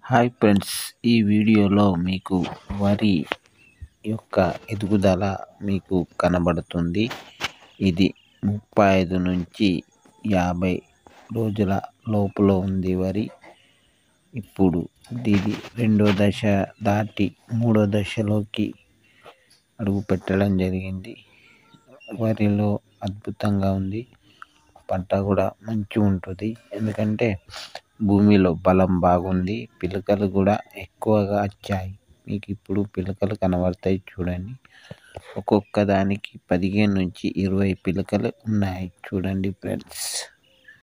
hi friends ఈ వీడియోలో మీకు వరి యొక్క ఎదుగుదల మీకు కనబడుతుంది ఇది ముప్పై ఐదు నుంచి యాభై రోజుల లోపల ఉంది వరి ఇప్పుడు ఇది రెండో దశ దాటి మూడో దశలోకి అడుగు పెట్టడం జరిగింది వరిలో అద్భుతంగా ఉంది పంట కూడా మంచిగా ఉంటుంది ఎందుకంటే భూమిలో బలం బాగుంది పిలకలు కూడా ఎక్కువగా వచ్చాయి మీకు ఇప్పుడు పిలకలు కనబడతాయి చూడండి ఒక్కొక్క దానికి పదిహేను నుంచి ఇరవై పిలకలు ఉన్నాయి చూడండి ఫ్రెండ్స్